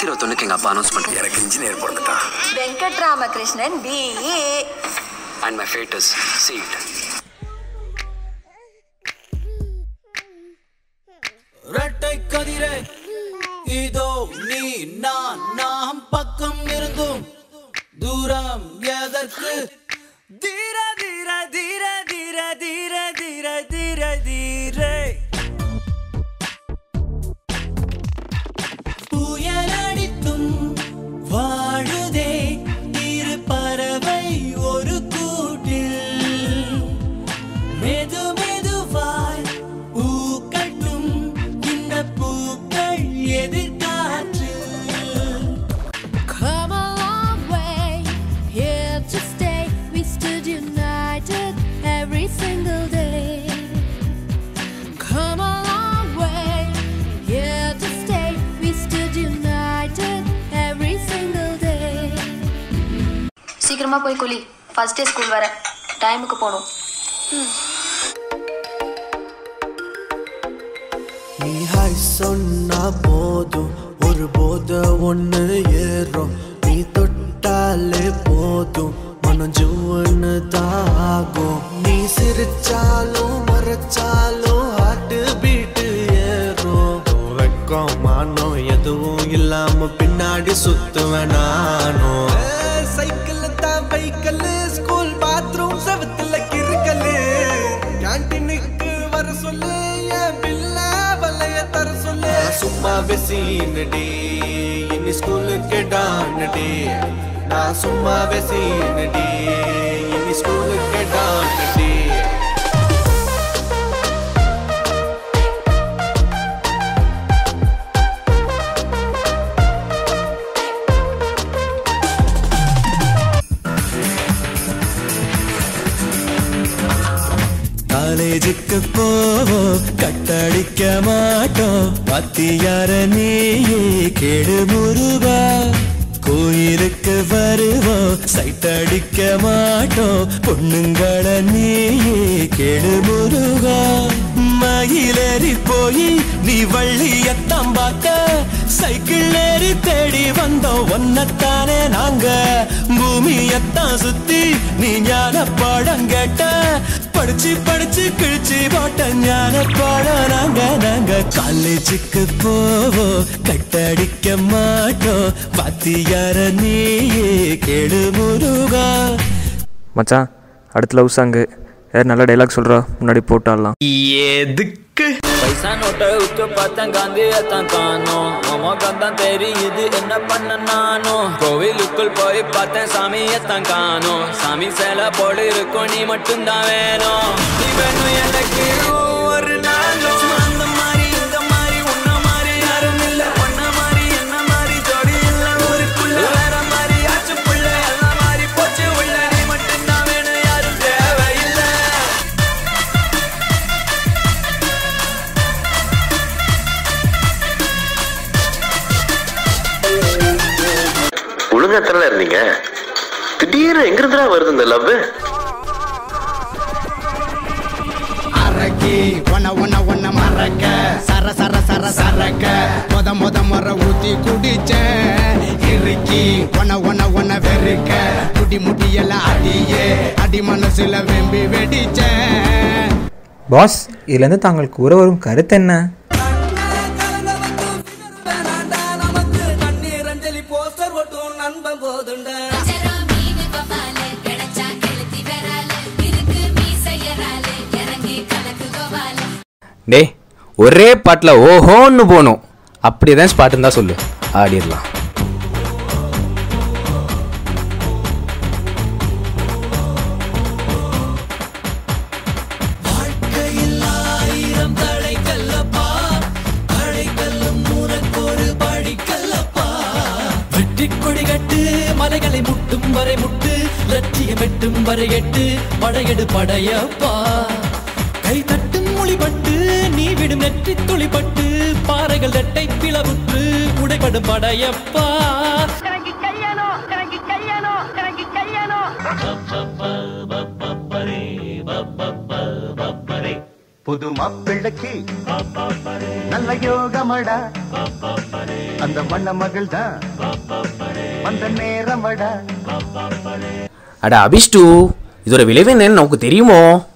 பத்து இருபத்தொன்னுக்கு எங்க அப்பா அனௌன்ஸ் பண்றாரு எனக்கு இன்ஜினியர் பிறந்துட்டான் Venkataramakrishnan BE and my fate is seat இரட்டை கதிரே இதோ நீ நான் நாம் பக்கம் இருந்தும் தூரம் எதற்கு தீர தீர தீர தீர தீர தீர தீர தீரே புயலடித்தும் வாழுதே இரு பறவை ஒரு கூட்டில் மெது மெதுவாய் பூக்கட்டும் இந்த பூக்கள் எதிர்காற்று Come a long way, here to stay. We stood united every single day. Come a long way, here to stay. We stood united every single day. சீக்கிரமா போய் குளி ஃபர்ஸ்ட் டே ஸ்கூல் வர டைமுக்கு போகணும் நீ ஹாய் சொன்னா போதும் ஒரு போத ஒண்ணு ஏறும் நீ தொட்டாலே போதும் மனம் ஜுவன்னு தாகும் நீ சிரிச்சாலும் மறைச்சாலும் ஹார்ட் பீட்டு ஏறும் வெக்கம் மானம் எதுவும் இல்லாம பின்னாடி சுத்துவேன் நானும் சைக்கிள் தான் பைக்கல் ஸ்கூல் பாத்ரூம் செவத்துல கிறுக்கலு கேன்டீனுக்கு வர சொல்லு என் பில்ல வலைய தர சொல்லு சும்மா வெசீனடி இனி ஸ்கூலுக்கு டானடி நான் சும்மா வெசீனடி இனி ஸ்கூலுக்கு டானடி காலேஜுக்கு போவோம் கட்டடிக்க மாட்டோம் பத்தியார நீயே கேடு முருகா கோயிலுக்கு வருவோம் சைட் அடிக்க மாட்டோம் பொண்ணுங்கள நீயே கேடு முருகா மயிலேறி போய் நீ வள்ளியத்தான் பார்க்க சைக்கிள் ஏறி தேடி வந்தோம் ஒன்னத்தானே நாங்க பூமியத்தான் சுத்தி நீ ஞான பாடம் கேட்ட படிச்சு படிச்சு கிழிச்சு போட்ட ஞான பாடம் நாங்க நாங்க காலேஜுக்கு போவோம் கட்டடிக்க மாட்டோம் பாத்தியார நீயே கேடு முருகா மச்சான் அடுத்த லவ் சாங்கு யார் நல்ல டைலாக் சொல்கிறா முன்னாடி போட்டாடலாம் எதுக்கு பைசா நோட்டை உத்து பார்த்தேன் காந்தியத்தான் காணோம் உமக்கம் தான் தெரியுது என்ன பண்ண நானும் கோவிலுக்குள் போய் பார்த்தேன் சாமியத்தான் காணோம் சாமி சேலை போடு இருக்கும் நீ மட்டும்தான் வேணும் நீ வேணும் எனக்கு ஒரு நாளும் அந்த மாதிரி இந்த மாதிரி உன்ன மாதிரி யாரும் இல்ல உன்ன மாதிரி என்ன மாதிரி ஜோடி இல்ல ஒரு புள்ள வேற மாதிரி ஆச்சு புள்ள எல்லாம் மாதிரி போச்சு உள்ள நீ மட்டும்தான் வேணும் யாரும் தேவையில்லை ஒழுங்கா தானே இருந்தீங்க திடீர்னு எங்க இருந்துடா வருது இந்த லவ் அரக்கி ஒன்ன ஒன்ன ஒன்ன மறக்க சர சர சர சரக்க முத முத முற ஊத்தி குடிச்ச இறுக்கி ஒன்ன ஒன்ன ஒன்ன வெறுக்க குடி முடியெல்லாம் அடியே அடி மனசுல வெம்பி வெடிச்ச பாஸ் இதிலிருந்து தாங்களுக்கு கூற வரும் கருத்து என்ன கண்ணீரஞ்சலி போஸ்டர் ஒட்டும் நண்பன் போதுண்ட டேய் ஒரே பாட்டில் ஓஹோன்னு போகணும் அப்படியே தான் ஸ்பாட் இருந்தால் சொல்லு ஆடிடலாம் ஆயிரம் தடைக்கல்லப்பா தடைக்கல்லும் உனக்கொரு படிக்கல்லப்பா வெட்டி கொடி கட்டு மலைகளை முட்டும் வரை முட்டு லட்சியம் வெட்டும் வரை எட்டு படையெடு படையப்பா கை தட்டும் மொழிபட்டு நீ விடும் நெற்றி துளிப்பட்டு பாறைகள் ரெட்டை பிளவுற்று உடைபடும் படையப்பா புது மாப்பிள்ளைக்கு நல்ல யோகமடா அந்த வண்ண மகள் தான் வந்த நேரம் வட அட அபிஷ்டு இதோட விளைவு என்னன்னு நமக்கு தெரியுமோ